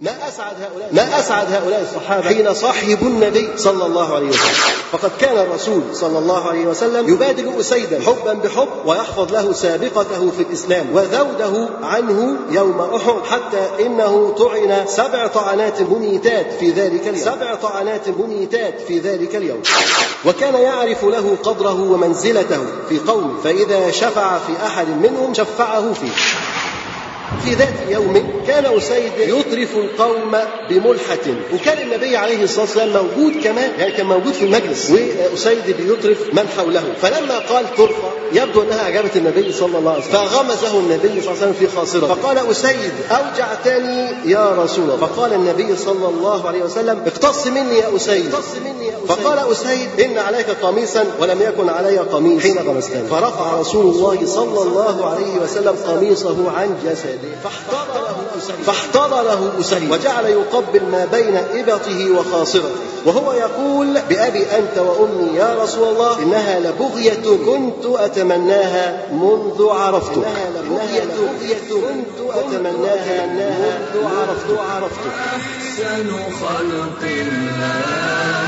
ما أسعد هؤلاء ما أسعد هؤلاء الصحابة حين صاحبوا النبي صلى الله عليه وسلم فقد كان الرسول صلى الله عليه وسلم يبادل أسيدا حبا بحب ويحفظ له سابقته في الإسلام وذوده عنه يوم أحد حتى إنه طعن سبع طعنات مميتات في ذلك اليوم سبع طعنات مميتات في ذلك اليوم وكان يعرف له قدره ومنزلته في قومه فإذا شفع في أحد منهم شفعه فيه في ذات يوم كان أسيد يطرف القوم بملحة وكان النبي عليه الصلاة والسلام موجود كمان يعني كان موجود في المجلس وأسيد بيطرف من حوله فلما قال طرفة يبدو أنها أعجبت النبي صلى الله عليه وسلم فغمزه النبي صلى الله عليه وسلم في خاصرة فقال أسيد أوجعتني يا رسول الله فقال النبي صلى الله عليه وسلم اقتص مني يا أسيد فقال أسيد إن عليك قميصا ولم يكن علي قميص حين غمزتني فرفع رسول الله صلى الله عليه وسلم قميصه عن جسده فاحتضنه أسيد فاحتضنه أسيد وجعل يقبل ما بين إبطه وخاصرته وهو يقول بأبي أنت وأمي يا رسول الله إنها لبغية كنت أتمناها منذ عرفتك إنها لبغية كنت أتمناها منذ عرفتك عرفتك أحسن خلق الله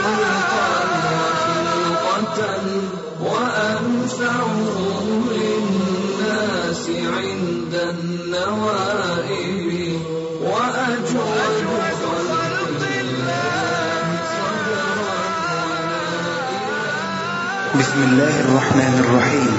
خلقا وأنفعهم للناس عند النوائب وأجود خلق الله صبرا بسم الله الرحمن الرحيم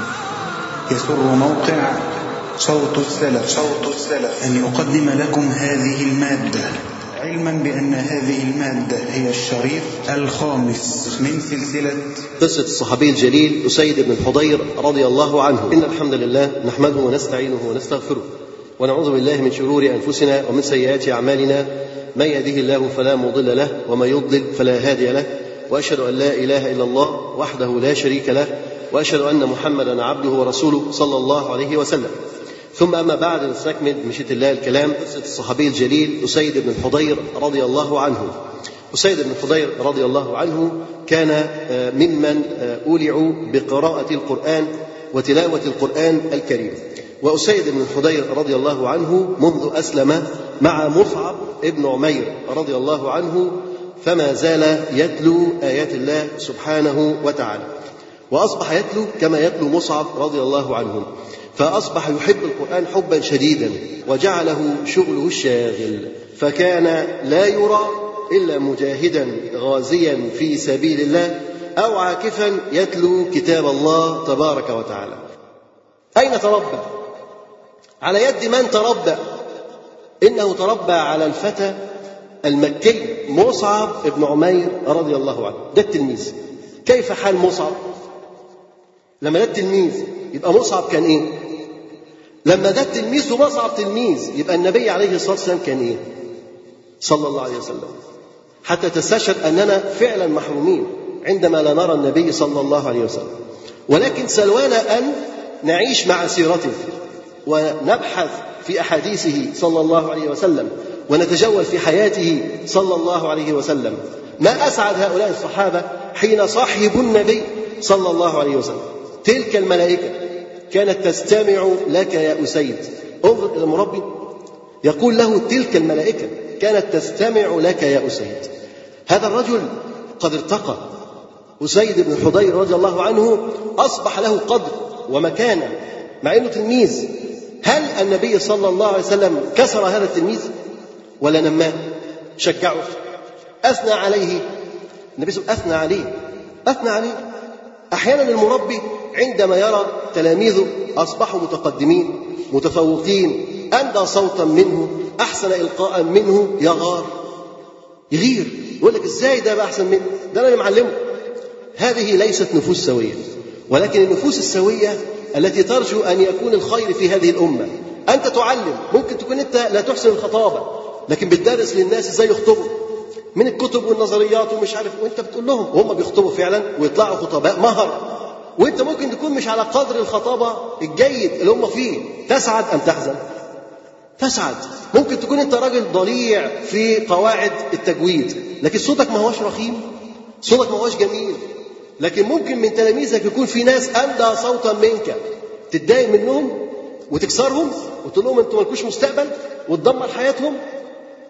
يسر موقع صوت السلف صوت السلف أن يقدم لكم هذه المادة علما بأن هذه المادة هي الشريط الخامس من سلسلة قصة الصحابي الجليل أسيد بن الحضير رضي الله عنه إن الحمد لله نحمده ونستعينه ونستغفره ونعوذ بالله من شرور أنفسنا ومن سيئات أعمالنا من يهده الله فلا مضل له ومن يضلل فلا هادي له وأشهد أن لا إله إلا الله وحده لا شريك له وأشهد أن محمدا عبده ورسوله صلى الله عليه وسلم ثم أما بعد نستكمل مشيئة الله الكلام قصة الصحابي الجليل أسيد بن الحضير رضي الله عنه أسيد بن الحضير رضي الله عنه كان ممن أولعوا بقراءة القرآن وتلاوة القرآن الكريم وأسيد بن الحضير رضي الله عنه منذ أسلم مع مصعب ابن عمير رضي الله عنه فما زال يتلو آيات الله سبحانه وتعالى وأصبح يتلو كما يتلو مصعب رضي الله عنه فأصبح يحب القرآن حبا شديدا وجعله شغله الشاغل فكان لا يرى إلا مجاهدا غازيا في سبيل الله أو عاكفا يتلو كتاب الله تبارك وتعالى أين تربى؟ على يد من تربى؟ إنه تربى على الفتى المكي مصعب بن عمير رضي الله عنه ده التلميذ كيف حال مصعب؟ لما ده التلميذ يبقى مصعب كان ايه؟ لما ده التلميذ ومصعب تلميذ يبقى النبي عليه الصلاه والسلام كان ايه؟ صلى الله عليه وسلم حتى تستشهد اننا فعلا محرومين عندما لا نرى النبي صلى الله عليه وسلم ولكن سلوانا ان نعيش مع سيرته ونبحث في احاديثه صلى الله عليه وسلم ونتجول في حياته صلى الله عليه وسلم ما اسعد هؤلاء الصحابه حين صاحبوا النبي صلى الله عليه وسلم تلك الملائكة كانت تستمع لك يا أسيد انظر إلى المربي يقول له تلك الملائكة كانت تستمع لك يا أسيد هذا الرجل قد ارتقى أسيد بن حضير رضي الله عنه أصبح له قدر ومكانة مع أنه تلميذ هل النبي صلى الله عليه وسلم كسر هذا التلميذ ولا نماه شجعه أثنى عليه النبي صلى الله عليه وسلم أثنى عليه أثنى عليه أحيانا المربي عندما يرى تلاميذه أصبحوا متقدمين متفوقين أندى صوتا منه أحسن إلقاء منه يغار يغير يقول لك إزاي ده بقى أحسن منه ده أنا اللي معلمه هذه ليست نفوس سوية ولكن النفوس السوية التي ترجو أن يكون الخير في هذه الأمة أنت تعلم ممكن تكون أنت لا تحسن الخطابة لكن بتدرس للناس إزاي يخطبوا من الكتب والنظريات ومش عارف وانت بتقول لهم وهم بيخطبوا فعلا ويطلعوا خطباء مهر وانت ممكن تكون مش على قدر الخطابه الجيد اللي هم فيه تسعد ام تحزن تسعد ممكن تكون انت راجل ضليع في قواعد التجويد لكن صوتك ما هوش رخيم صوتك ما هوش جميل لكن ممكن من تلاميذك يكون في ناس اندى صوتا منك تتضايق منهم وتكسرهم وتقول لهم انتوا مالكوش مستقبل وتدمر حياتهم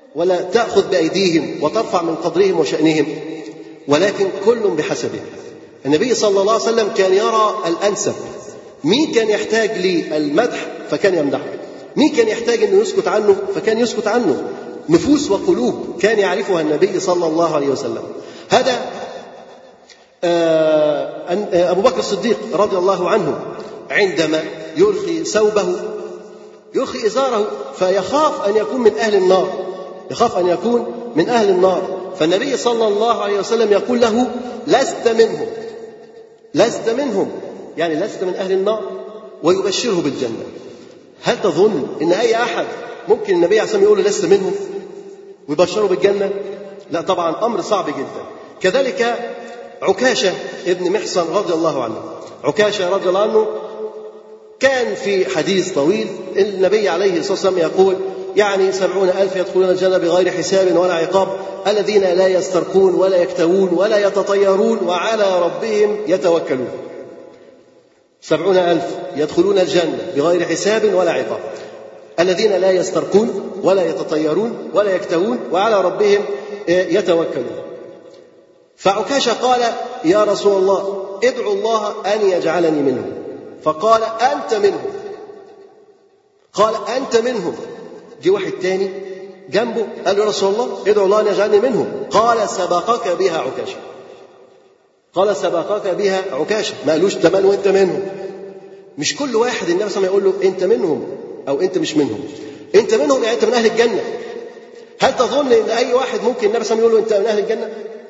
ولا تأخذ بأيديهم وترفع من قدرهم وشأنهم ولكن كل بحسبه النبي صلى الله عليه وسلم كان يرى الأنسب مين كان يحتاج للمدح فكان يمدحه مين كان يحتاج أنه يسكت عنه فكان يسكت عنه نفوس وقلوب كان يعرفها النبي صلى الله عليه وسلم هذا أبو بكر الصديق رضي الله عنه عندما يرخي ثوبه يرخي إزاره فيخاف أن يكون من أهل النار يخاف أن يكون من أهل النار فالنبي صلى الله عليه وسلم يقول له لست منهم لست منهم يعني لست من أهل النار ويبشره بالجنة هل تظن أن أي أحد ممكن النبي عليه الصلاة والسلام يقول له لست منهم ويبشره بالجنة لا طبعا أمر صعب جدا كذلك عكاشة ابن محصن رضي الله عنه عكاشة رضي الله عنه كان في حديث طويل النبي عليه الصلاة والسلام يقول يعني سبعون ألف يدخلون الجنة بغير حساب ولا عقاب الذين لا يسترقون ولا يكتوون ولا يتطيرون وعلى ربهم يتوكلون سبعون ألف يدخلون الجنة بغير حساب ولا عقاب الذين لا يسترقون ولا يتطيرون ولا يكتوون وعلى ربهم يتوكلون فعكاشة قال يا رسول الله ادعو الله أن يجعلني منهم فقال أنت منهم قال أنت منهم جه واحد تاني جنبه قال له يا رسول الله ادعو الله أن يجعلني منهم قال سبقك بها عكاشة قال سبقك بها عكاشة ما قالوش تمام وانت منهم مش كل واحد النبي صلى الله عليه وسلم يقول له انت منهم او انت مش منهم انت منهم يعني انت من اهل الجنه هل تظن ان اي واحد ممكن النبي صلى الله عليه وسلم يقول له انت من اهل الجنه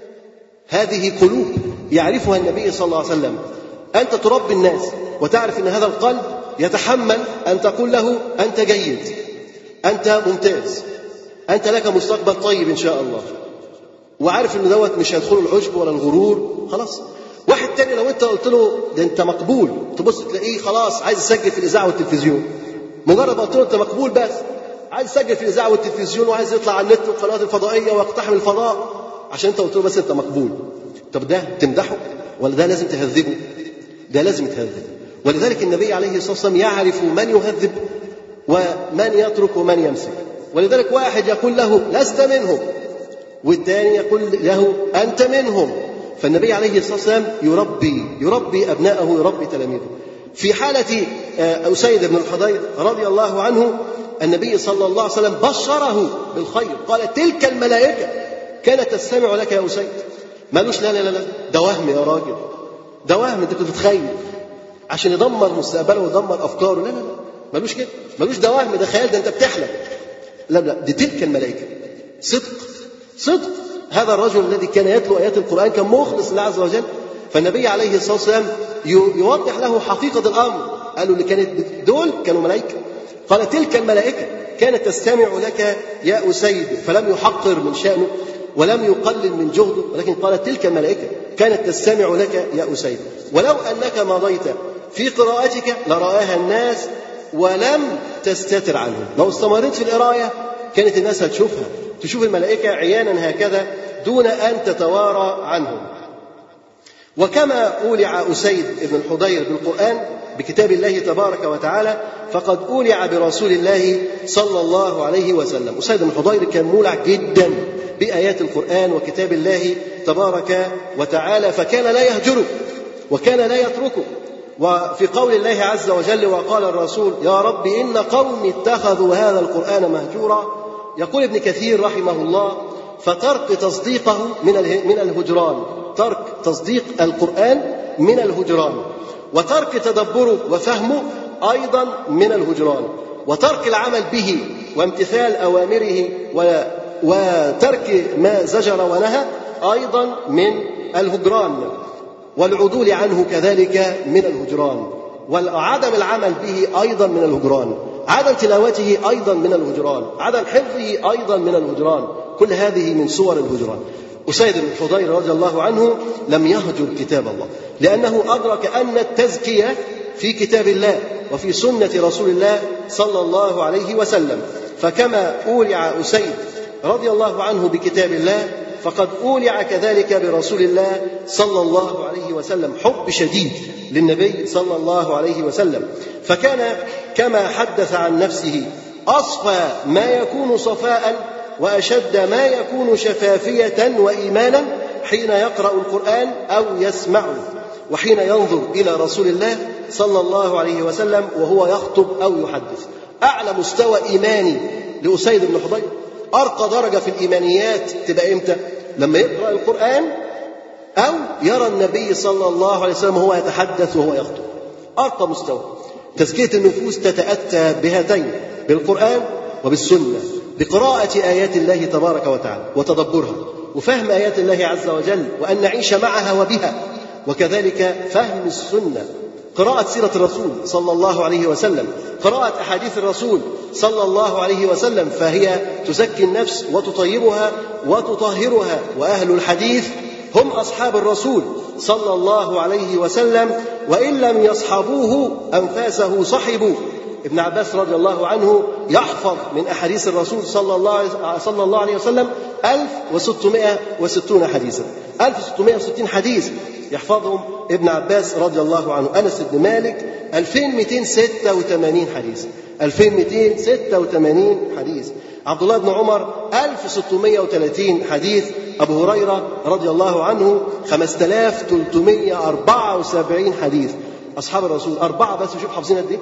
هذه قلوب يعرفها النبي صلى الله عليه وسلم انت تربي الناس وتعرف ان هذا القلب يتحمل ان تقول له انت جيد انت ممتاز انت لك مستقبل طيب ان شاء الله وعارف ان دوت مش هيدخله العجب ولا الغرور خلاص واحد تاني لو انت قلت له ده انت مقبول تبص تلاقيه خلاص عايز يسجل في الاذاعه والتلفزيون مجرد ما قلت له انت مقبول بس عايز يسجل في الاذاعه والتلفزيون وعايز يطلع على النت والقنوات الفضائيه ويقتحم الفضاء عشان انت قلت له بس انت مقبول طب ده تمدحه ولا ده لازم تهذبه ده لازم تهذبه ولذلك النبي عليه الصلاه والسلام يعرف من يهذب ومن يترك ومن يمسك ولذلك واحد يقول له لست منهم والثاني يقول له انت منهم فالنبي عليه الصلاه والسلام يربي يربي ابنائه يربي تلاميذه في حالة أسيد بن الحضير رضي الله عنه النبي صلى الله عليه وسلم بشره بالخير قال تلك الملائكة كانت تستمع لك يا أسيد مالوش لا لا لا ده وهم يا راجل ده وهم انت بتتخيل عشان يدمر مستقبله ويدمر افكاره لا لا لا مالوش كده مالوش ده وهم ده خيال ده انت بتحلم لا لا دي تلك الملائكه صدق صدق هذا الرجل الذي كان يتلو ايات القران كان مخلص لله عز وجل فالنبي عليه الصلاه والسلام يوضح له حقيقه الامر قال له اللي كانت دول كانوا ملائكه قال تلك الملائكه كانت تستمع لك يا اسيد فلم يحقر من شانه ولم يقلل من جهده ولكن قال تلك الملائكه كانت تستمع لك يا اسيد ولو انك مضيت في قراءتك لرآها الناس ولم تستتر عنهم لو استمريت في القرايه كانت الناس هتشوفها تشوف الملائكه عيانا هكذا دون ان تتوارى عنهم وكما أولع أسيد بن الحضير بالقرآن بكتاب الله تبارك وتعالى فقد أولع برسول الله صلى الله عليه وسلم أسيد بن الحضير كان مولع جدا بآيات القرآن وكتاب الله تبارك وتعالى فكان لا يهجره وكان لا يتركه وفي قول الله عز وجل وقال الرسول يا رب إن قومي اتخذوا هذا القرآن مهجورا يقول ابن كثير رحمه الله فترك تصديقه من من الهجران ترك تصديق القرآن من الهجران وترك تدبره وفهمه أيضا من الهجران وترك العمل به وامتثال أوامره و وترك ما زجر ونهى أيضا من الهجران والعدول عنه كذلك من الهجران وعدم العمل به أيضا من الهجران عدم تلاوته أيضا من الهجران عدم حفظه أيضا من الهجران كل هذه من صور الهجران أسيد بن الحضير رضي الله عنه لم يهجر كتاب الله لأنه أدرك أن التزكية في كتاب الله وفي سنة رسول الله صلى الله عليه وسلم فكما أولع أسيد رضي الله عنه بكتاب الله فقد أولع كذلك برسول الله صلى الله عليه وسلم حب شديد للنبي صلى الله عليه وسلم فكان كما حدث عن نفسه أصفى ما يكون صفاء وأشد ما يكون شفافية وإيمانا حين يقرأ القرآن أو يسمعه وحين ينظر إلى رسول الله صلى الله عليه وسلم وهو يخطب أو يحدث أعلى مستوى إيماني لأسيد بن حضير أرقى درجة في الإيمانيات تبقى إمتى؟ لما يقرأ القرآن أو يرى النبي صلى الله عليه وسلم وهو يتحدث وهو يخطب أرقى مستوى تزكية النفوس تتأتى بهاتين بالقرآن وبالسنة بقراءة آيات الله تبارك وتعالى وتدبرها وفهم آيات الله عز وجل وأن نعيش معها وبها وكذلك فهم السنة قراءة سيرة الرسول صلى الله عليه وسلم قراءة أحاديث الرسول صلى الله عليه وسلم فهي تزكي النفس وتطيبها وتطهرها وأهل الحديث هم أصحاب الرسول صلى الله عليه وسلم وإن لم يصحبوه أنفاسه صحبوا ابن عباس رضي الله عنه يحفظ من أحاديث الرسول صلى الله صلى الله عليه وسلم 1660 حديثا 1660 حديث يحفظهم ابن عباس رضي الله عنه أنس بن مالك 2286 حديث 2286 حديث عبد الله بن عمر 1630 حديث أبو هريرة رضي الله عنه 5374 حديث أصحاب الرسول أربعة بس شوف حافظين قد إيه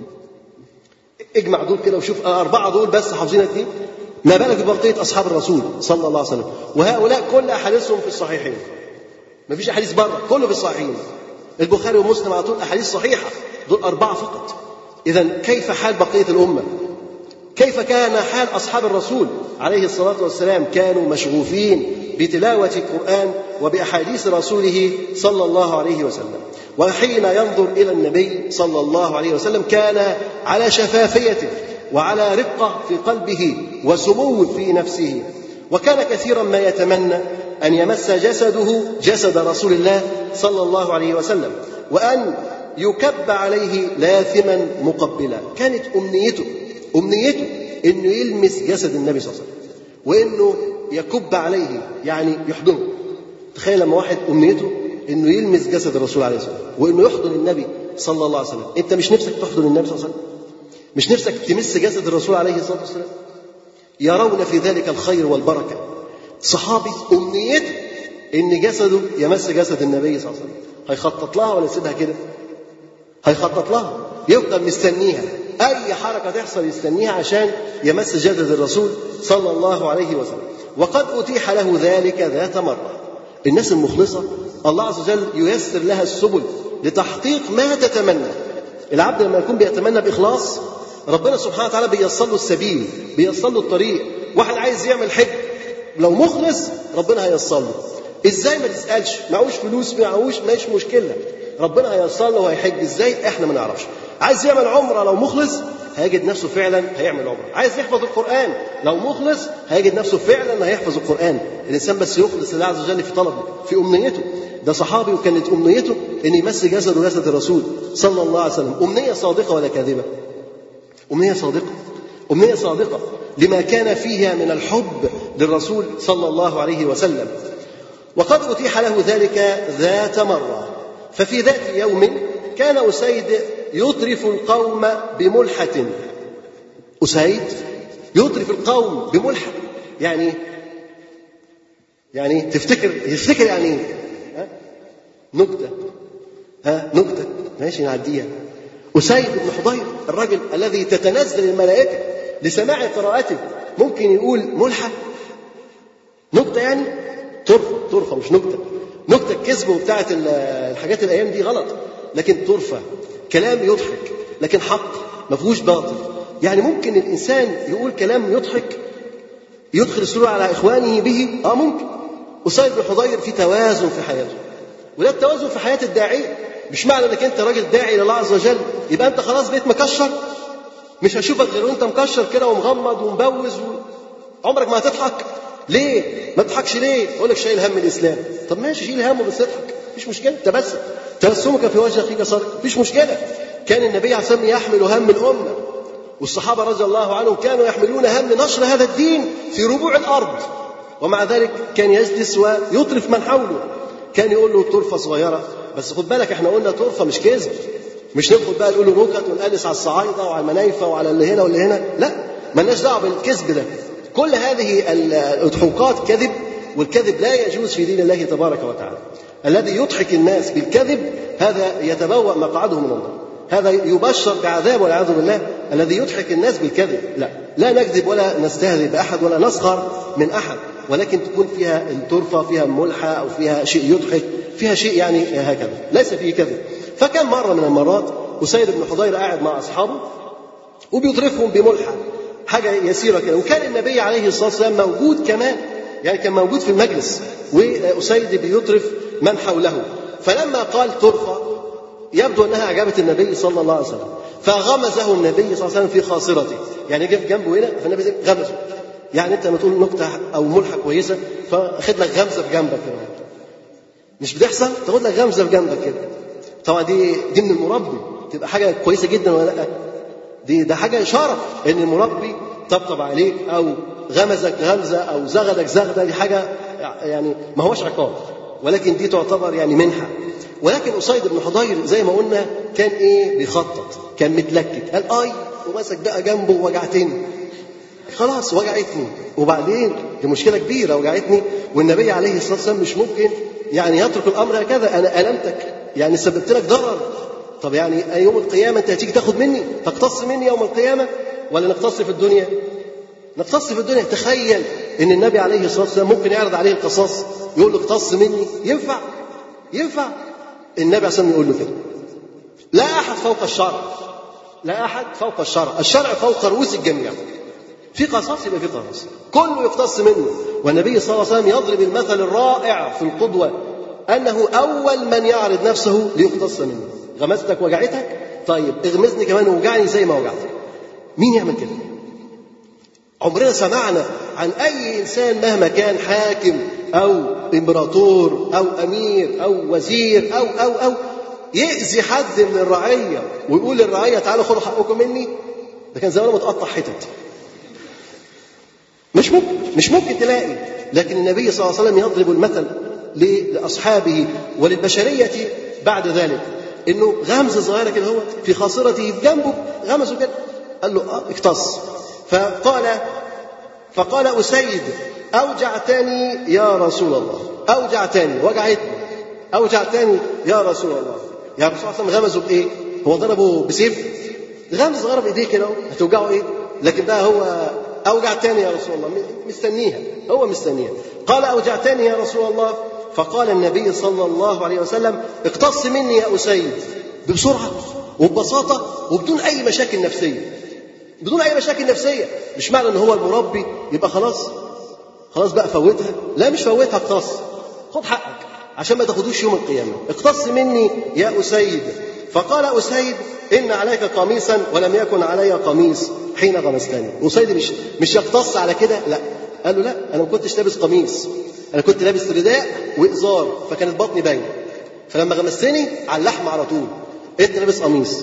اجمع دول كده وشوف أربعة دول بس حافظين قد إيه ما بالك ببقية أصحاب الرسول صلى الله عليه وسلم وهؤلاء كل أحاديثهم في الصحيحين ما فيش أحاديث بره كله في الصحيحين البخاري ومسلم على طول أحاديث صحيحة دول أربعة فقط إذا كيف حال بقية الأمة كيف كان حال أصحاب الرسول عليه الصلاة والسلام كانوا مشغوفين بتلاوة القرآن وبأحاديث رسوله صلى الله عليه وسلم وحين ينظر إلى النبي صلى الله عليه وسلم كان على شفافيته وعلى رقة في قلبه وسمو في نفسه وكان كثيرا ما يتمنى أن يمس جسده جسد رسول الله صلى الله عليه وسلم وأن يكب عليه لاثما مقبلا كانت أمنيته أمنيته أنه يلمس جسد النبي صلى الله عليه وسلم وأنه يكب عليه يعني يحضنه تخيل لما واحد أمنيته أنه يلمس جسد الرسول عليه الصلاة والسلام وأنه يحضن النبي صلى الله عليه وسلم أنت مش نفسك تحضن النبي صلى الله عليه وسلم مش نفسك تمس جسد الرسول عليه الصلاة والسلام يرون في ذلك الخير والبركة صحابي أمنيته إن جسده يمس جسد النبي صلى الله عليه وسلم هيخطط لها ولا يسيبها كده هيخطط لها يفضل مستنيها أي حركة تحصل يستنيها عشان يمس جسد الرسول صلى الله عليه وسلم وقد أتيح له ذلك ذات مرة الناس المخلصة الله عز وجل ييسر لها السبل لتحقيق ما تتمنى العبد لما يكون بيتمنى بإخلاص ربنا سبحانه وتعالى بيصل له السبيل بيصل له الطريق واحد عايز يعمل حج لو مخلص ربنا هيصل له ازاي ما تسالش معهوش فلوس معهوش مش مشكله ربنا هيصل له وهيحج ازاي احنا ما نعرفش عايز يعمل عمره لو مخلص هيجد نفسه فعلا هيعمل عمره عايز يحفظ القران لو مخلص هيجد نفسه فعلا هيحفظ القران الانسان بس يخلص لله عز وجل في طلبه في امنيته ده صحابي وكانت امنيته ان يمس جسده جسد الرسول صلى الله عليه وسلم امنيه صادقه ولا كاذبه امنيه صادقه امنيه صادقه لما كان فيها من الحب للرسول صلى الله عليه وسلم وقد أتيح له ذلك ذات مرة ففي ذات يوم كان أسيد يطرف القوم بملحة أسيد يطرف القوم بملحة يعني يعني تفتكر يفتكر يعني ايه؟ ها؟ نكتة ها نكتة ماشي نعديها أسيد بن حضير الرجل الذي تتنزل الملائكة لسماع قراءته ممكن يقول ملحة نكتة يعني طرفة طرفة مش نكتة نكتة الكذب وبتاعة الحاجات الأيام دي غلط لكن طرفة كلام يضحك لكن حق ما فيهوش باطل يعني ممكن الإنسان يقول كلام يضحك يدخل السرور على إخوانه به آه ممكن أسيد بن حضير في توازن في حياته وده التوازن في حياة الداعية مش معنى انك انت راجل داعي لله عز وجل يبقى انت خلاص بقيت مكشر مش هشوفك غير وانت مكشر كده ومغمض ومبوز و... عمرك ما هتضحك ليه؟ ما تضحكش ليه؟ اقول لك شايل هم الاسلام طب ماشي شيل همه بس اضحك مفيش مشكله تبسم تبسمك في وجه اخيك صدق مفيش مشكله كان النبي عليه الصلاه والسلام يحمل هم الامه والصحابه رضي الله عنهم كانوا يحملون هم نشر هذا الدين في ربوع الارض ومع ذلك كان يجلس ويطرف من حوله كان يقول له طرفه صغيره بس خد بالك احنا قلنا طرفه مش كذب مش ندخل بقى نقول له نكت ونقلس على الصعايده وعلى المنايفه وعلى اللي هنا واللي هنا لا مالناش دعوه بالكذب ده كل هذه الأضحوكات كذب والكذب لا يجوز في دين الله تبارك وتعالى الذي يضحك الناس بالكذب هذا يتبوأ مقعده من النار هذا يبشر بعذاب والعياذ بالله الذي يضحك الناس بالكذب لا لا نكذب ولا نستهزئ بأحد ولا نسخر من أحد ولكن تكون فيها الترفة فيها ملحة أو فيها شيء يضحك فيها شيء يعني هكذا ليس فيه كذب فكم مرة من المرات أسيد بن حضير قاعد مع أصحابه وبيضرفهم بملحة حاجة يسيرة كده وكان النبي عليه الصلاة والسلام موجود كمان يعني كان موجود في المجلس وأسيد بيطرف من حوله فلما قال طرفة يبدو أنها أعجبت النبي صلى الله عليه وسلم فغمزه النبي صلى الله عليه وسلم في خاصرته يعني جه في جنبه هنا فالنبي غمزه يعني انت لما تقول نكته او ملحه كويسه فاخد لك غمزه في جنبك كده مش بتحصل تاخد لك غمزه في جنبك كده طبعا دي دي من المربي تبقى حاجه كويسه جدا ولا لا دي ده حاجه شرف ان المربي طبطب عليك او غمزك غمزه او زغدك زغده دي حاجه يعني ما هوش عقاب ولكن دي تعتبر يعني منحه ولكن أسيد بن حضير زي ما قلنا كان ايه بيخطط كان متلكك قال اي ومسك بقى جنبه ووجعتني خلاص وجعتني وبعدين دي مشكله كبيره وجعتني والنبي عليه الصلاه والسلام مش ممكن يعني يترك الامر هكذا انا المتك يعني سببت لك ضرر طب يعني يوم القيامه انت هتيجي تاخد مني تقتص مني يوم القيامه ولا نقتص في الدنيا نقتص في الدنيا تخيل ان النبي عليه الصلاه والسلام ممكن يعرض عليه القصاص يقول له اقتص مني ينفع ينفع النبي عليه الصلاه والسلام يقول له كده لا احد فوق الشرع لا احد فوق الشرع الشرع فوق رؤوس الجميع في قصاص يبقى في قصاص كله يقتص منه والنبي صلى الله عليه وسلم يضرب المثل الرائع في القدوة أنه أول من يعرض نفسه ليقتص منه غمزتك وجعتك طيب اغمزني كمان ووجعني زي ما وجعتك مين يعمل كده عمرنا سمعنا عن أي إنسان مهما كان حاكم أو إمبراطور أو أمير أو وزير أو أو أو يأذي حد من الرعية ويقول للرعية تعالوا خدوا حقكم مني ده كان زمانه متقطع حتت مش ممكن مش ممكن تلاقي لكن النبي صلى الله عليه وسلم يضرب المثل لاصحابه وللبشريه بعد ذلك انه غمزه صغيره كده هو في خاصرته في جنبه غمزه كده قال له اه اقتص فقال فقال اسيد اوجعتني يا رسول الله اوجعتني وجعتني اوجعتني يا رسول الله يا رسول الله صلى الله عليه وسلم غمزه بايه؟ هو ضربه بسيف غمزه صغيره بايديه كده هتوجعه ايه؟ لكن ده هو أوجعتني يا رسول الله مستنيها هو مستنيها قال أوجعتني يا رسول الله فقال النبي صلى الله عليه وسلم اقتص مني يا أسيد بسرعة وببساطة وبدون أي مشاكل نفسية بدون أي مشاكل نفسية مش معنى إن هو المربي يبقى خلاص خلاص بقى فوتها لا مش فوتها اقتص خد حقك عشان ما تاخدوش يوم القيامة اقتص مني يا أسيد فقال أسيد إن عليك قميصا ولم يكن علي قميص حين غمستني وسيد مش مش يقتص على كده لا قال له لا انا ما كنتش لابس قميص انا كنت لابس رداء وازار فكانت بطني باينه فلما غمستني على اللحم على طول انت لابس قميص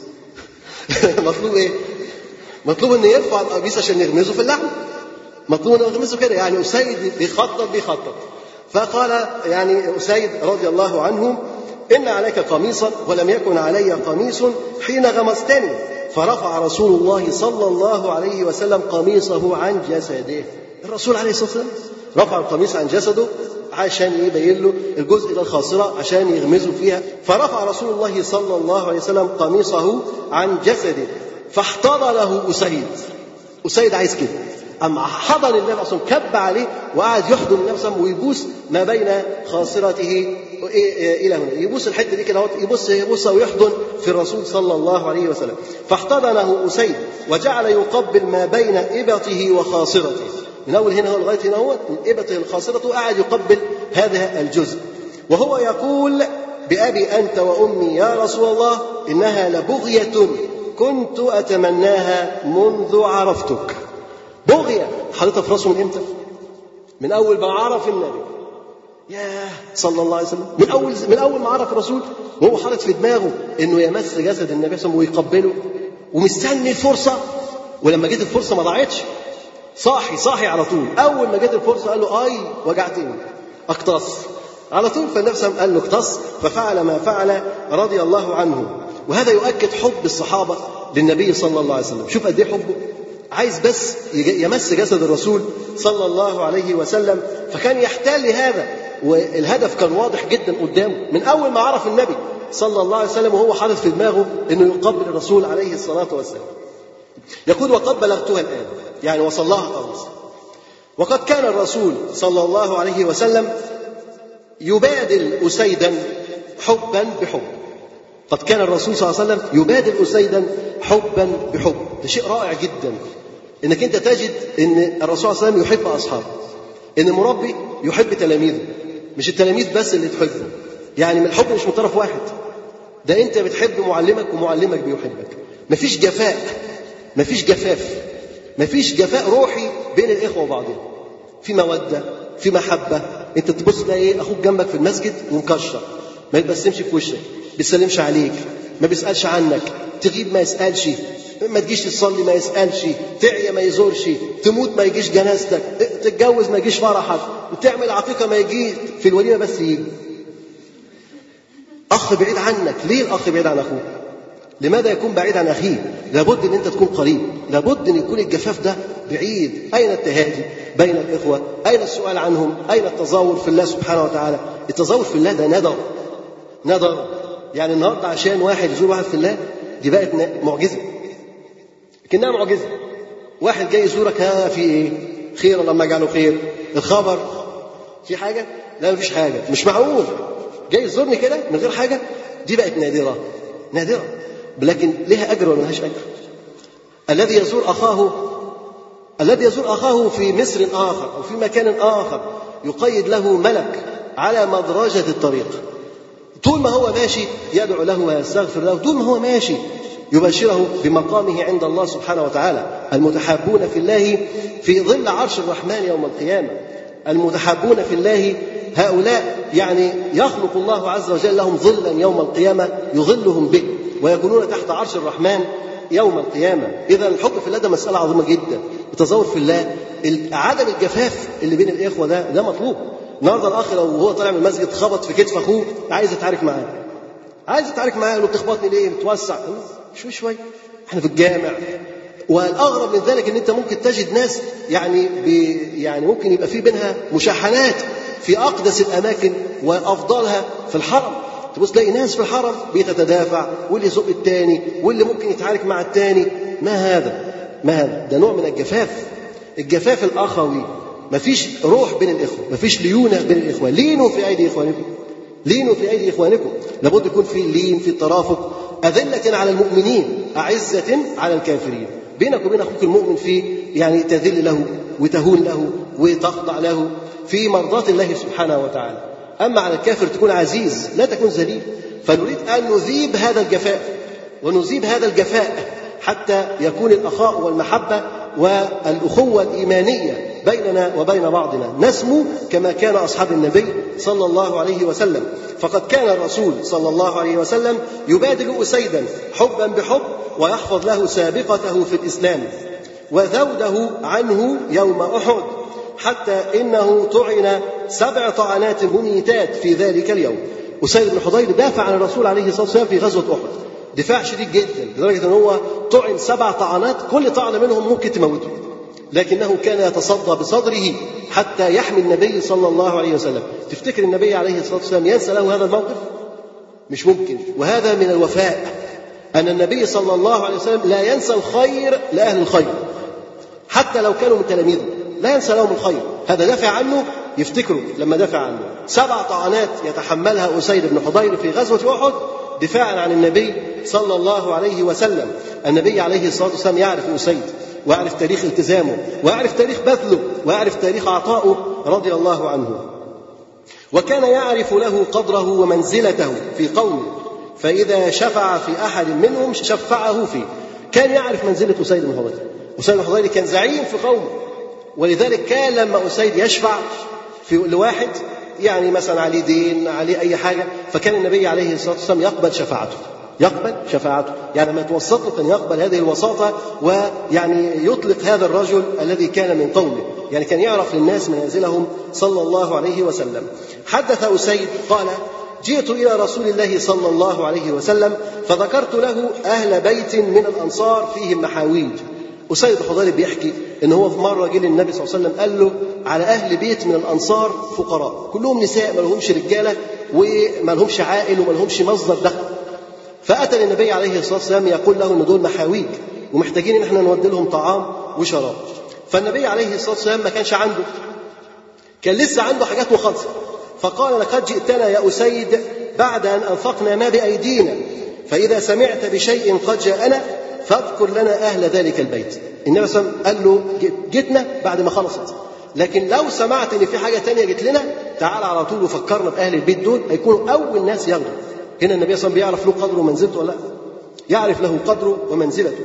مطلوب ايه مطلوب ان يرفع القميص عشان يغمزه في اللحم مطلوب انه يغمزه كده يعني اسيد بيخطط بيخطط فقال يعني اسيد رضي الله عنه ان عليك قميصا ولم يكن علي قميص حين غمستني فرفع رسول الله صلى الله عليه وسلم قميصه عن جسده الرسول عليه الصلاه والسلام رفع القميص عن جسده عشان يبين له الجزء الى الخاصره عشان يغمزه فيها فرفع رسول الله صلى الله عليه وسلم قميصه عن جسده فاحتضنه اسيد اسيد عايز كده أما حضن النبي أصلا كب عليه وقعد يحضن نفسه ويبوس ما بين خاصرته إلى هنا يبوس الحتة دي كده يبص يبص ويحضن في الرسول صلى الله عليه وسلم فاحتضنه أسيد وجعل يقبل ما بين إبطه وخاصرته من أول هنا هو لغاية هنا هو من إبطه لخاصرته قاعد يقبل هذا الجزء وهو يقول بأبي أنت وأمي يا رسول الله إنها لبغية كنت أتمناها منذ عرفتك بغية حاططها في راسه من امتى؟ من أول ما عرف النبي ياه صلى الله عليه وسلم من أول من أول ما عرف الرسول وهو حاطط في دماغه إنه يمس جسد النبي صلى الله عليه وسلم ويقبله ومستني الفرصة ولما جت الفرصة ما ضاعتش صاحي صاحي على طول أول ما جت الفرصة قال له أي وجعتني اقتص على طول فالنبي صلى الله عليه وسلم قال له اقتص ففعل ما فعل رضي الله عنه وهذا يؤكد حب الصحابة للنبي صلى الله عليه وسلم شوف قد ايه حبه عايز بس يج- يمس جسد الرسول صلى الله عليه وسلم فكان يحتال لهذا والهدف كان واضح جدا قدامه من اول ما عرف النبي صلى الله عليه وسلم وهو حاطط في دماغه انه يقبل الرسول عليه الصلاه والسلام. يقول وقد بلغتها الان يعني وصل لها خلاص. وقد كان الرسول صلى الله عليه وسلم يبادل اسيدا حبا بحب. قد كان الرسول صلى الله عليه وسلم يبادل اسيدا حبا بحب، ده شيء رائع جدا. انك انت تجد ان الرسول صلى الله عليه وسلم يحب اصحابه. ان المربي يحب تلاميذه. مش التلاميذ بس اللي تحبه. يعني من الحب مش من طرف واحد. ده انت بتحب معلمك ومعلمك بيحبك. مفيش جفاء. مفيش جفاف. مفيش جفاء روحي بين الاخوه وبعضهم. في موده، في محبه، انت تبص تلاقي ايه اخوك جنبك في المسجد ومكشر. ما يتبسمش في وشك، بيسلمش عليك، ما بيسالش عنك، تغيب ما يسالش، ما تجيش تصلي ما يسالش، تعيا ما يزورش، تموت ما يجيش جنازتك، تتجوز ما يجيش فرحك، تعمل عقيقه ما يجي في الوليمه بس يجي. اخ بعيد عنك، ليه الاخ بعيد عن اخوه؟ لماذا يكون بعيد عن اخيه؟ لابد ان انت تكون قريب، لابد ان يكون الجفاف ده بعيد، اين التهادي بين الاخوه؟ اين السؤال عنهم؟ اين التظاهر في الله سبحانه وتعالى؟ التظاهر في الله ده ندر ندر يعني النهارده عشان واحد يزور واحد في الله دي بقت ن- معجزه كانها معجزه واحد جاي يزورك ها في ايه؟ خير اللهم اجعله خير الخبر في حاجه؟ لا مفيش حاجه مش معقول جاي يزورني كده من غير حاجه دي بقت نادره نادره لكن لها اجر ولا ملهاش اجر؟ الذي يزور اخاه الذي يزور اخاه في مصر اخر او في مكان اخر يقيد له ملك على مدرجه الطريق طول ما هو ماشي يدعو له ويستغفر له طول ما هو ماشي يبشره بمقامه عند الله سبحانه وتعالى المتحابون في الله في ظل عرش الرحمن يوم القيامة المتحابون في الله هؤلاء يعني يخلق الله عز وجل لهم ظلا يوم القيامة يظلهم به ويكونون تحت عرش الرحمن يوم القيامة إذا الحب في الله ده مسألة عظيمة جدا التزور في الله عدم الجفاف اللي بين الإخوة ده ده مطلوب النهارده الاخ لو هو طالع من المسجد خبط في كتف اخوه عايز يتعارك معاه عايز يتعارك معاه يقول له بتخبطني ليه بتوسع شوي شوي احنا في الجامع والاغرب من ذلك ان انت ممكن تجد ناس يعني بي يعني ممكن يبقى في بينها مشاحنات في اقدس الاماكن وافضلها في الحرم تبص تلاقي ناس في الحرم بتتدافع واللي يزق التاني واللي ممكن يتعارك مع التاني ما هذا ما هذا ده نوع من الجفاف الجفاف الاخوي مفيش روح بين الاخوه مفيش ليونه بين الاخوه لينوا في ايدي اخوانكم لينوا في ايدي اخوانكم لابد يكون في لين في ترافق اذله على المؤمنين اعزه على الكافرين بينك وبين اخوك المؤمن في يعني تذل له وتهون له وتخضع له في مرضاه الله سبحانه وتعالى اما على الكافر تكون عزيز لا تكون ذليل فنريد ان نذيب هذا الجفاء ونذيب هذا الجفاء حتى يكون الاخاء والمحبه والاخوه الايمانيه بيننا وبين بعضنا نسمو كما كان اصحاب النبي صلى الله عليه وسلم فقد كان الرسول صلى الله عليه وسلم يبادل اسيدا حبا بحب ويحفظ له سابقته في الاسلام وذوده عنه يوم احد حتى انه طعن سبع طعنات مميتات في ذلك اليوم اسيد بن حضير دافع عن الرسول عليه الصلاه والسلام في غزوه احد دفاع شديد جدا لدرجه ان هو طعن سبع طعنات كل طعنه منهم ممكن تموته لكنه كان يتصدى بصدره حتى يحمي النبي صلى الله عليه وسلم تفتكر النبي عليه الصلاة والسلام ينسى له هذا الموقف مش ممكن وهذا من الوفاء أن النبي صلى الله عليه وسلم لا ينسى الخير لأهل الخير حتى لو كانوا من تلاميذه لا ينسى لهم الخير هذا دافع عنه يفتكروا لما دافع عنه سبع طعنات يتحملها أسيد بن حضير في غزوة أحد دفاعا عن النبي صلى الله عليه وسلم النبي عليه الصلاة والسلام يعرف أسيد ويعرف تاريخ التزامه ويعرف تاريخ بذله ويعرف تاريخ عطائه رضي الله عنه وكان يعرف له قدره ومنزلته في قومه فإذا شفع في أحد منهم شفعه فيه كان يعرف منزلة أسيد بن حضير أسيد بن حضير كان زعيم في قومه ولذلك كان لما أسيد يشفع في لواحد يعني مثلا عليه دين عليه أي حاجة فكان النبي عليه الصلاة والسلام يقبل شفاعته يقبل شفاعته يعني لما يتوسط له كان يقبل هذه الوساطة ويعني يطلق هذا الرجل الذي كان من قومه يعني كان يعرف للناس منازلهم صلى الله عليه وسلم حدث أسيد قال جئت إلى رسول الله صلى الله عليه وسلم فذكرت له أهل بيت من الأنصار فيهم محاويج أسيد بن حضير بيحكي إن هو في مرة جه للنبي صلى الله عليه وسلم قال له على أهل بيت من الأنصار فقراء كلهم نساء ما لهمش رجالة وما لهمش عائل وما لهمش مصدر دخل فأتى للنبي عليه الصلاة والسلام يقول له إن دول محاويج ومحتاجين إن احنا نودي لهم طعام وشراب فالنبي عليه الصلاة والسلام ما كانش عنده كان لسه عنده حاجات مخلصة فقال لقد جئتنا يا أسيد بعد أن أنفقنا ما بأيدينا فإذا سمعت بشيء قد جاءنا فاذكر لنا أهل ذلك البيت النبي صلى الله عليه وسلم قال له جئتنا بعد ما خلصت لكن لو سمعت ان في حاجه تانية جت لنا تعال على طول وفكرنا باهل البيت دول هيكونوا اول ناس ياخدوا هنا النبي صلى الله عليه وسلم بيعرف له قدره ومنزلته ولا لا يعرف له قدره ومنزلته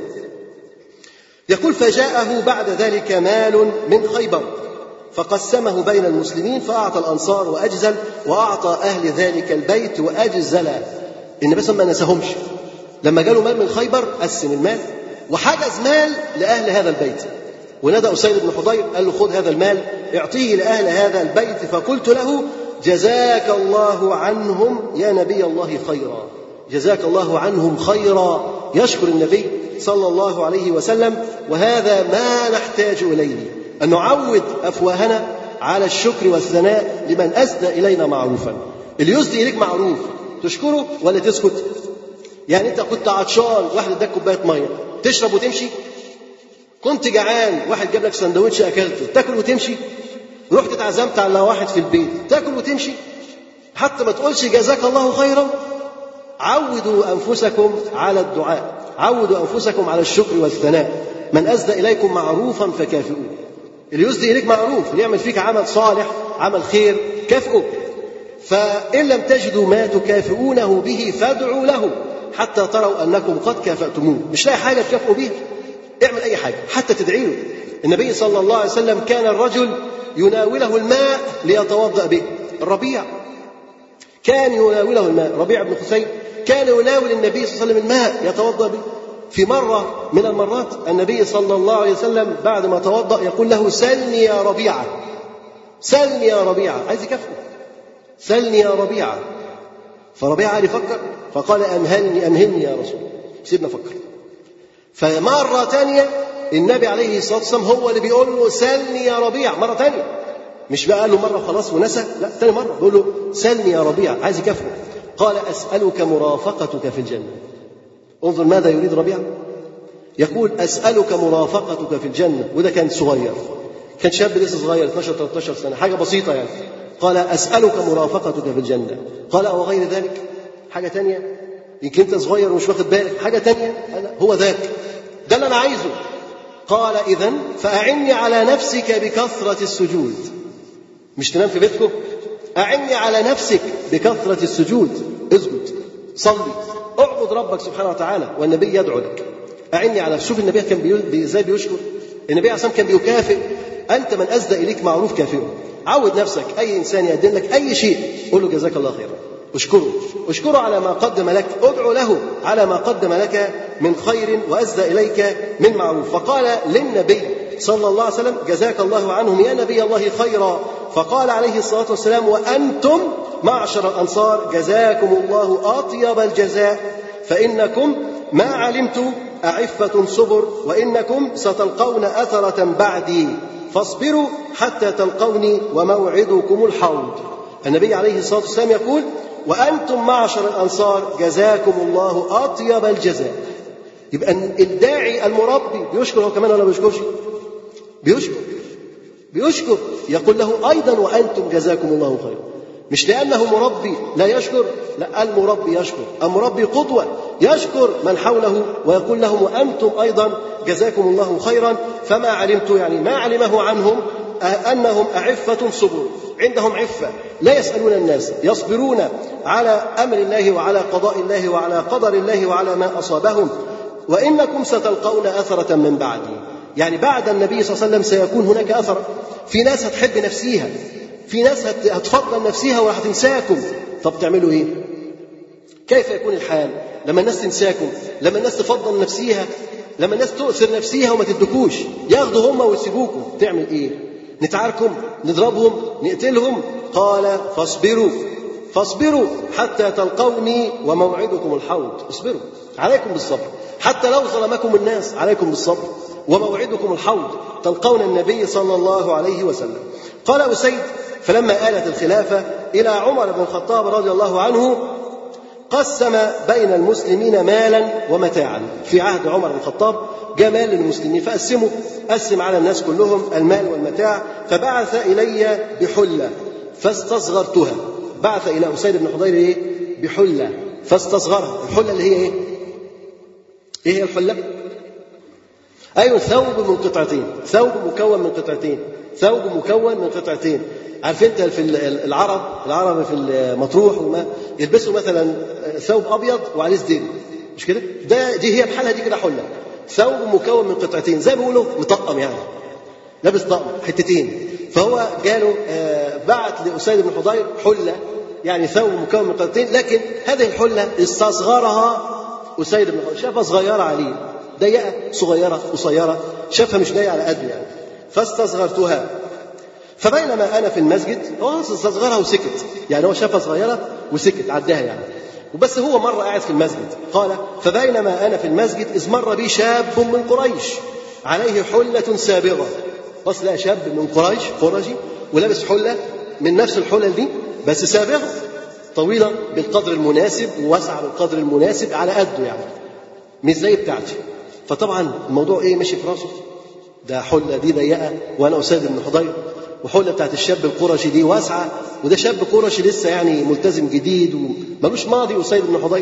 يقول فجاءه بعد ذلك مال من خيبر فقسمه بين المسلمين فأعطى الأنصار وأجزل وأعطى أهل ذلك البيت وأجزل النبي صلى الله عليه وسلم ما نساهمش لما جاله مال من خيبر قسم المال وحجز مال لأهل هذا البيت ونادى أسيد بن حضير قال له خذ هذا المال اعطيه لأهل هذا البيت فقلت له جزاك الله عنهم يا نبي الله خيرا جزاك الله عنهم خيرا يشكر النبي صلى الله عليه وسلم وهذا ما نحتاج إليه أن نعود أفواهنا على الشكر والثناء لمن أسدى إلينا معروفا اللي يسدي إليك معروف تشكره ولا تسكت يعني أنت كنت عطشان واحد اداك كوباية مية تشرب وتمشي كنت جعان واحد جاب لك سندوتش أكلته تاكل وتمشي رحت اتعزمت على واحد في البيت تاكل وتمشي حتى ما تقولش جزاك الله خيرا عودوا أنفسكم على الدعاء عودوا أنفسكم على الشكر والثناء من أسدى إليكم معروفا فكافئوه اللي يسدي إليك معروف اللي يعمل فيك عمل صالح عمل خير كافئه فإن لم تجدوا ما تكافئونه به فادعوا له حتى تروا أنكم قد كافأتموه مش لاقي حاجة تكافئوا بيها اعمل أي حاجة حتى تدعي له النبي صلى الله عليه وسلم كان الرجل يناوله الماء ليتوضأ به الربيع كان يناوله الماء ربيع بن خثيم كان يناول النبي صلى الله عليه وسلم الماء يتوضأ به في مرة من المرات النبي صلى الله عليه وسلم بعد ما توضأ يقول له سلني يا ربيعة سلني يا ربيعة عايز يكافئه سلني يا ربيعة فربيعة قال يفكر فقال أمهلني أمهلني يا رسول سيبنا فكر فمرة ثانية النبي عليه الصلاة والسلام هو اللي بيقول له سلني يا ربيع مرة ثانية مش بقى قال له مرة خلاص ونسى لا ثاني مرة بيقول له سلني يا ربيع عايز يكافئه قال أسألك مرافقتك في الجنة انظر ماذا يريد ربيع يقول أسألك مرافقتك في الجنة وده كان صغير كان شاب لسه صغير 12 13 سنة حاجة بسيطة يعني قال أسألك مرافقتك في الجنة قال أو غير ذلك حاجة تانية يمكن أنت صغير ومش واخد بالك حاجة تانية أنا هو ذاك ده اللي أنا عايزه قال إذا فأعني على نفسك بكثرة السجود مش تنام في بيتكم أعني على نفسك بكثرة السجود اسجد صلي اعبد ربك سبحانه وتعالى والنبي يدعو لك أعني على شوف النبي كان بيقول ازاي بيشكر النبي عليه الصلاة كان بيكافئ أنت من أسدى إليك معروف كافئه عود نفسك أي إنسان يقدم لك أي شيء قول له جزاك الله خيرا اشكره اشكره على ما قدم لك ادعو له على ما قدم لك من خير وأسدى إليك من معروف فقال للنبي صلى الله عليه وسلم جزاك الله عنهم يا نبي الله خيرا فقال عليه الصلاة والسلام وأنتم معشر الأنصار جزاكم الله أطيب الجزاء فإنكم ما علمت أعفة صبر وإنكم ستلقون أثرة بعدي فاصبروا حتى تلقوني وموعدكم الحوض النبي عليه الصلاة والسلام يقول وأنتم معشر الأنصار جزاكم الله أطيب الجزاء يبقى الداعي المربي بيشكر هو كمان ولا بيشكرش بيشكر بيشكر يقول له أيضا وأنتم جزاكم الله خيرا مش لأنه مربي لا يشكر لا المربي يشكر المربي قدوة يشكر من حوله ويقول لهم وأنتم أيضا جزاكم الله خيرا فما علمت يعني ما علمه عنهم أنهم أعفة صبر عندهم عفة لا يسألون الناس يصبرون على أمر الله وعلى قضاء الله وعلى قدر الله وعلى ما أصابهم وإنكم ستلقون أثرة من بعدي يعني بعد النبي صلى الله عليه وسلم سيكون هناك أثر في ناس هتحب نفسيها في ناس هتفضل نفسها وهتنساكم طب تعملوا ايه كيف يكون الحال لما الناس تنساكم لما الناس تفضل نفسيها لما الناس تؤثر نفسيها وما تدكوش ياخدوا هم ويسيبوكم تعمل ايه نتعاركم نضربهم نقتلهم قال فاصبروا فاصبروا حتى تلقوني وموعدكم الحوض اصبروا عليكم بالصبر حتى لو ظلمكم الناس عليكم بالصبر وموعدكم الحوض تلقون النبي صلى الله عليه وسلم قال أسيد فلما آلت الخلافة إلى عمر بن الخطاب رضي الله عنه قسم بين المسلمين مالا ومتاعا في عهد عمر بن الخطاب جاء مال للمسلمين فقسموا قسم على الناس كلهم المال والمتاع فبعث إلي بحلة فاستصغرتها بعث إلى أسيد بن حضير إيه؟ بحلة فاستصغرها الحلة اللي هي إيه؟ إيه هي الحلة؟ أيوة ثوب من قطعتين ثوب مكون من قطعتين ثوب مكون من قطعتين عارف انت في العرب العرب في المطروح وما يلبسوا مثلا ثوب ابيض وعليه سدير مش كده؟ ده دي هي بحالها دي كده حله ثوب مكون من قطعتين زي ما بيقولوا مطقم يعني لابس طقم حتتين فهو جاله آه، بعت لأسيد بن حضير حلة يعني ثوب مكون من قطعتين لكن هذه الحلة استصغرها أسيد بن حضير شافها صغيرة عليه ضيقة صغيرة قصيرة شافها مش جاية على قده يعني فاستصغرتها فبينما انا في المسجد هو استصغرها وسكت يعني هو شافها صغيره وسكت عداها يعني وبس هو مره قاعد في المسجد قال فبينما انا في المسجد اذ مر بي شاب من قريش عليه حله سابغه بص لقى شاب من قريش قرشي ولابس حله من نفس الحلل دي بس سابغه طويله بالقدر المناسب وواسعه بالقدر المناسب على قده يعني مش زي بتاعتي فطبعا الموضوع ايه ماشي في راسه ده حله دي ضيقه وانا اسيد بن حضير وحله بتاعت الشاب القرشي دي واسعه وده شاب قرشي لسه يعني ملتزم جديد وملوش ماضي اسيد بن حضير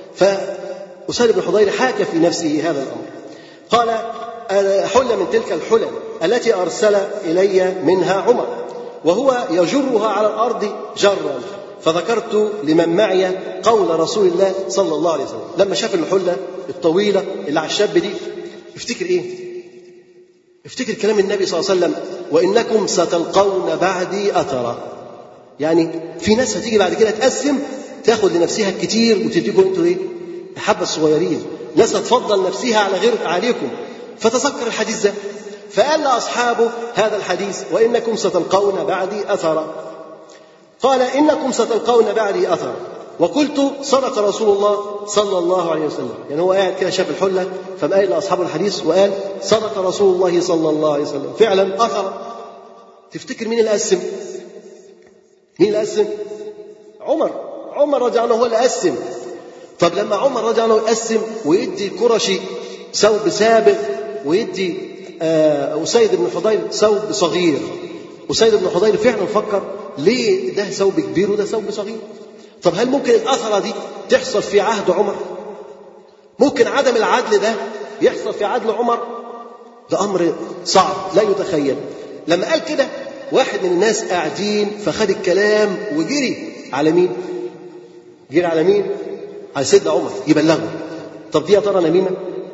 فاسيد بن حضير حاك في نفسه هذا الامر قال حله من تلك الحلل التي ارسل الي منها عمر وهو يجرها على الارض جرا فذكرت لمن معي قول رسول الله صلى الله عليه وسلم لما شاف الحله الطويله اللي على الشاب دي افتكر ايه افتكر كلام النبي صلى الله عليه وسلم وانكم ستلقون بعدي اثرا يعني في ناس هتيجي بعد كده تقسم تاخد لنفسها الكتير وتديكم انتوا ايه الحبه الصغيرين ناس هتفضل نفسها على غير عليكم فتذكر الحديث ده فقال لاصحابه هذا الحديث وانكم ستلقون بعدي اثرا قال انكم ستلقون بعدي اثرا وقلت صدق رسول الله صلى الله عليه وسلم يعني هو قاعد كده شاف الحله فقام قايل لاصحاب الحديث وقال صدق رسول الله صلى الله عليه وسلم فعلا اثر تفتكر مين اللي قسم؟ مين اللي قسم؟ عمر عمر رضي الله عنه هو اللي قسم طب لما عمر رضي الله عنه يقسم ويدي القرشي ثوب سابق ويدي آه أسيد بن حضير ثوب صغير أسيد بن حضير فعلا فكر ليه ده ثوب كبير وده ثوب صغير طب هل ممكن الأثرة دي تحصل في عهد عمر ممكن عدم العدل ده يحصل في عدل عمر ده أمر صعب لا يتخيل لما قال كده واحد من الناس قاعدين فخد الكلام وجري على مين جري على مين على سيدنا عمر يبلغه طب دي يا ترى نميمه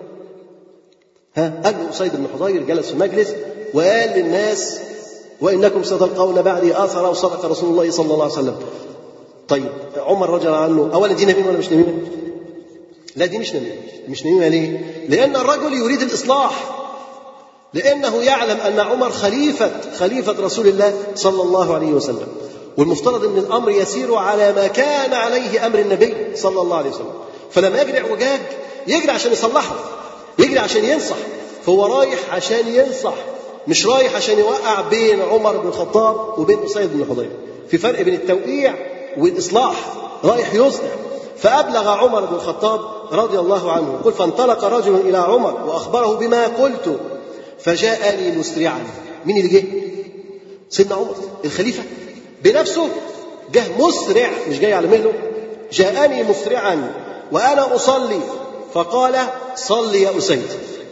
ها قال له أسيد بن حضير جلس في المجلس وقال للناس وإنكم ستلقون بعدي آثر وصدق رسول الله صلى الله عليه وسلم طيب عمر رضي الله عنه اولا دي نميمه ولا مش نميمه؟ لا دي مش نميمه مش نميمه ليه؟ لان الرجل يريد الاصلاح لانه يعلم ان عمر خليفه خليفه رسول الله صلى الله عليه وسلم والمفترض ان الامر يسير على ما كان عليه امر النبي صلى الله عليه وسلم فلما يجري اعوجاج يجري عشان يصلحه يجري عشان ينصح فهو رايح عشان ينصح مش رايح عشان يوقع بين عمر بن الخطاب وبين اسيد بن حضير في فرق بين التوقيع والإصلاح رايح يصلح فأبلغ عمر بن الخطاب رضي الله عنه قل فانطلق رجل إلى عمر وأخبره بما قلت فجاءني مسرعا مين اللي جه؟ سيدنا عمر الخليفة بنفسه جه مسرع مش جاي على مهله جاءني مسرعا وأنا أصلي فقال صل يا أسيد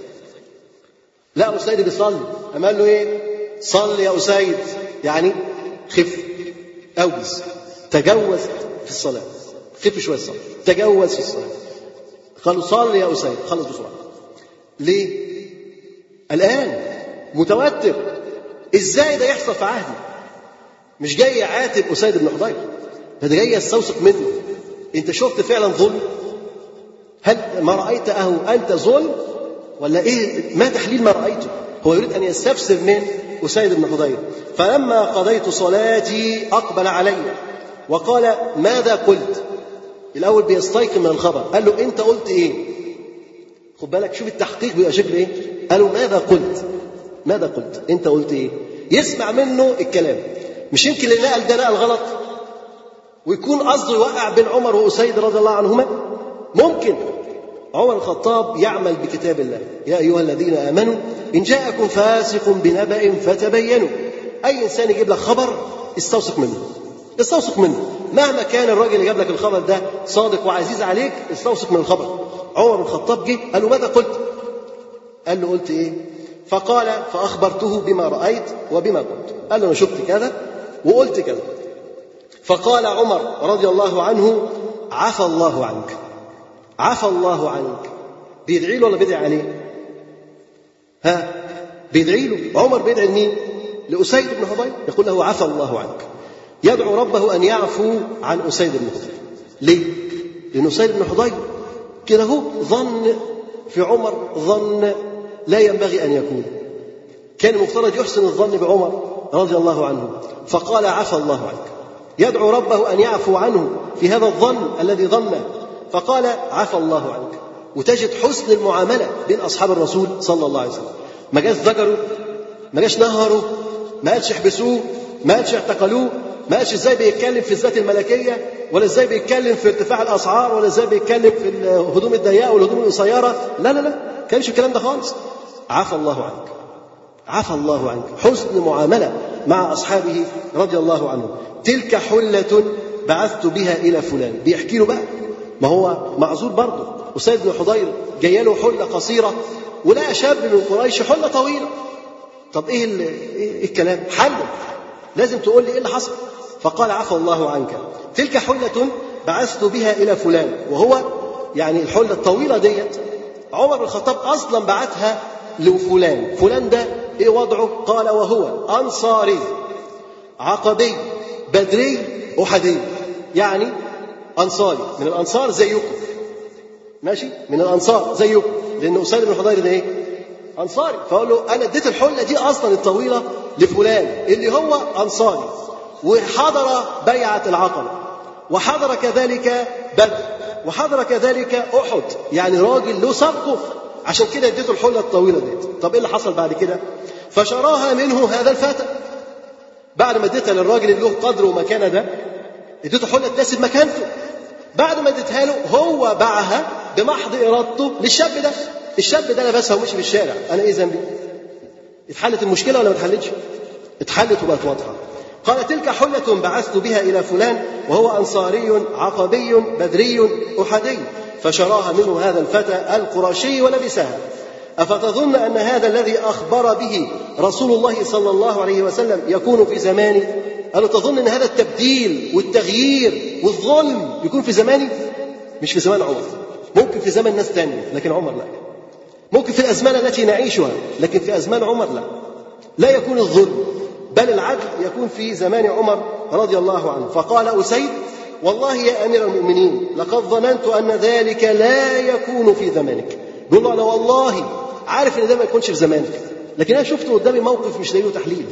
لا أسيد بيصلي أما قال له إيه؟ صل يا أسيد يعني خف أوجز تجوز في الصلاة خف شوية الصلاة تجوز في الصلاة قالوا صل يا أسيد خلص بسرعة ليه؟ الآن متوتر ازاي ده يحصل في عهدي مش جاي يعاتب أسيد بن حضير ده جاي يستوثق منه انت شفت فعلا ظلم هل ما رأيته أنت ظلم ولا إيه ما تحليل ما رأيته هو يريد أن يستفسر من أسيد بن حضير فلما قضيت صلاتي أقبل علي وقال ماذا قلت الأول بيستيقن من الخبر قال له أنت قلت إيه خد بالك شوف التحقيق بيبقى شكل إيه قالوا ماذا قلت ماذا قلت انت قلت ايه يسمع منه الكلام مش يمكن اللي نقل ده نقل غلط ويكون قصده يوقع بين عمر وأسيد رضي الله عنهما ممكن عمر الخطاب يعمل بكتاب الله يا أيها الذين آمنوا إن جاءكم فاسق بنبأ فتبينوا أي إنسان يجيب لك خبر استوثق منه استوثق منه مهما كان الراجل اللي جاب لك الخبر ده صادق وعزيز عليك استوثق من الخبر عمر بن الخطاب جه قال له ماذا قلت قال له قلت ايه فقال فاخبرته بما رايت وبما قلت قال له انا شفت كذا وقلت كذا فقال عمر رضي الله عنه عفى الله عنك عفى الله عنك بيدعي له ولا بيدعي عليه ها بيدعي له عمر بيدعي لمين لأسيد بن حضير يقول له عفى الله عنك يدعو ربه أن يعفو عن أسيد بن حضير ليه لأن أسيد بن حضير كده هو ظن في عمر ظن لا ينبغي أن يكون كان المفترض يحسن الظن بعمر رضي الله عنه فقال عفى الله عنك يدعو ربه أن يعفو عنه في هذا الظن الذي ظنه فقال عفى الله عنك وتجد حسن المعاملة بين أصحاب الرسول صلى الله عليه وسلم ما جاش زجروا ما جاش نهروا ما قالش احبسوه ما قالش اعتقلوه ما قالش ازاي بيتكلم في الذات الملكية ولا ازاي بيتكلم في ارتفاع الأسعار ولا ازاي بيتكلم في الهدوم الضيقة والهدوم القصيرة لا لا لا كانش الكلام ده خالص عفى الله عنك عفى الله عنك حسن معاملة مع أصحابه رضي الله عنهم تلك حلة بعثت بها إلى فلان بيحكي له بقى ما هو معذور برضه أسيد بن حضير جاي له حلة قصيرة ولقى شاب من قريش حلة طويلة طب إيه, إيه الكلام حله لازم تقول لي إيه اللي حصل فقال عفى الله عنك تلك حلة بعثت بها إلى فلان وهو يعني الحلة الطويلة ديت عمر بن الخطاب أصلا بعتها لفلان فلان ده إيه وضعه قال وهو أنصاري عقبي بدري أحدي يعني أنصاري من الأنصار زيكم ماشي من الأنصار زيكم لأن أسيد بن حضير ده إيه أنصاري فقال له أنا اديت الحلة دي أصلا الطويلة لفلان اللي هو أنصاري وحضر بيعة العقبة وحضر كذلك بدر وحضر كذلك أحد يعني راجل له سبقه عشان كده اديته الحلة الطويلة دي طب إيه اللي حصل بعد كده فشراها منه هذا الفتى بعد ما اديتها للراجل اللي له قدر ومكانه ده اديته حله تناسب مكانته بعد ما اديتها له هو باعها بمحض ارادته للشاب ده الشاب ده لبسها ومشي في الشارع انا ايه ذنبي اتحلت المشكله ولا ما اتحلتش اتحلت وبقت واضحه قال تلك حلة بعثت بها إلى فلان وهو أنصاري عقبي بدري أحدي فشراها منه هذا الفتى القرشي ولبسها أفتظن أن هذا الذي أخبر به رسول الله صلى الله عليه وسلم يكون في زماني قالوا تظن أن هذا التبديل والتغيير والظلم يكون في زماني مش في زمان عمر ممكن في زمن ناس تانية لكن عمر لا ممكن في الأزمان التي نعيشها لكن في أزمان عمر لا لا يكون الظلم بل العدل يكون في زمان عمر رضي الله عنه فقال أسيد والله يا أمير المؤمنين لقد ظننت أن ذلك لا يكون في زمانك بيقول له أنا والله عارف ان ده ما يكونش في زمانك لكن انا شفت قدامي موقف مش لاقيه تحليل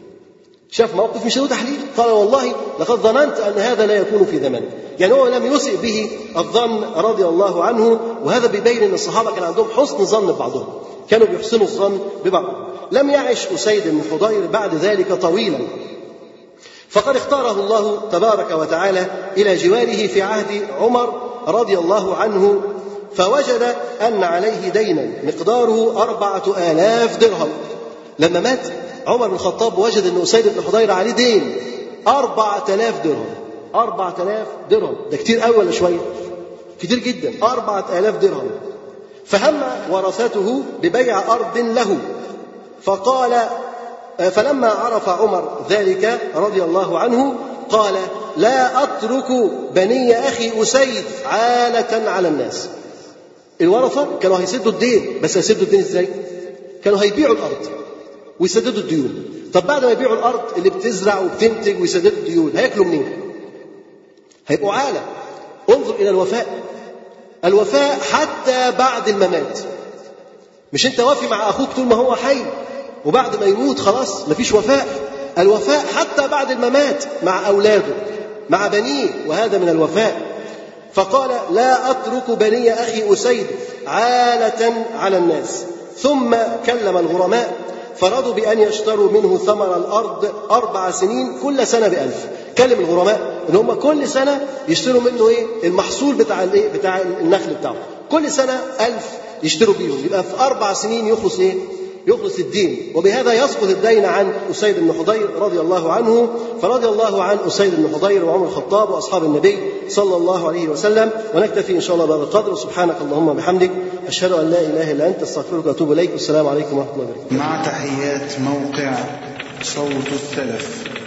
شاف موقف مش لاقيه تحليل قال والله لقد ظننت ان هذا لا يكون في زمانك يعني هو لم يسئ به الظن رضي الله عنه وهذا بيبين ان الصحابه كان عندهم حسن ظن ببعضهم كانوا بيحسنوا الظن ببعض لم يعش أسيد بن حضير بعد ذلك طويلا فقد اختاره الله تبارك وتعالى إلى جواره في عهد عمر رضي الله عنه فوجد أن عليه دينا مقداره أربعة آلاف درهم لما مات عمر بن الخطاب وجد أن أسيد بن حضير عليه دين أربعة آلاف درهم أربعة آلاف درهم ده كتير قوي ولا شوية كتير جدا أربعة آلاف درهم فهم ورثته ببيع أرض له فقال فلما عرف عمر ذلك رضي الله عنه قال لا أترك بني أخي أسيد عالة على الناس الورثة كانوا هيسدوا الدين بس هيسدوا الدين ازاي؟ كانوا هيبيعوا الأرض ويسددوا الديون طب بعد ما يبيعوا الأرض اللي بتزرع وبتنتج ويسددوا الديون هياكلوا منين؟ هيبقوا عالة انظر إلى الوفاء الوفاء حتى بعد الممات مش انت وافي مع اخوك طول ما هو حي وبعد ما يموت خلاص مفيش وفاء الوفاء حتى بعد الممات مع اولاده مع بنيه وهذا من الوفاء فقال لا اترك بني اخي اسيد عاله على الناس ثم كلم الغرماء فرضوا بأن يشتروا منه ثمر الأرض أربع سنين كل سنة بألف كلم الغرماء إن هم كل سنة يشتروا منه إيه المحصول بتاع الإيه بتاع النخل بتاعه كل سنة ألف يشتروا بيهم يبقى في أربع سنين يخلص إيه يخلص الدين وبهذا يسقط الدين عن أسيد بن حضير رضي الله عنه فرضي الله عن أسيد بن حضير وعمر الخطاب وأصحاب النبي صلى الله عليه وسلم ونكتفي إن شاء الله بهذا القدر سبحانك اللهم وبحمدك أشهد أن لا إله إلا أنت أستغفرك وأتوب إليك والسلام عليكم ورحمة الله وبركاته مع تحيات موقع صوت السلف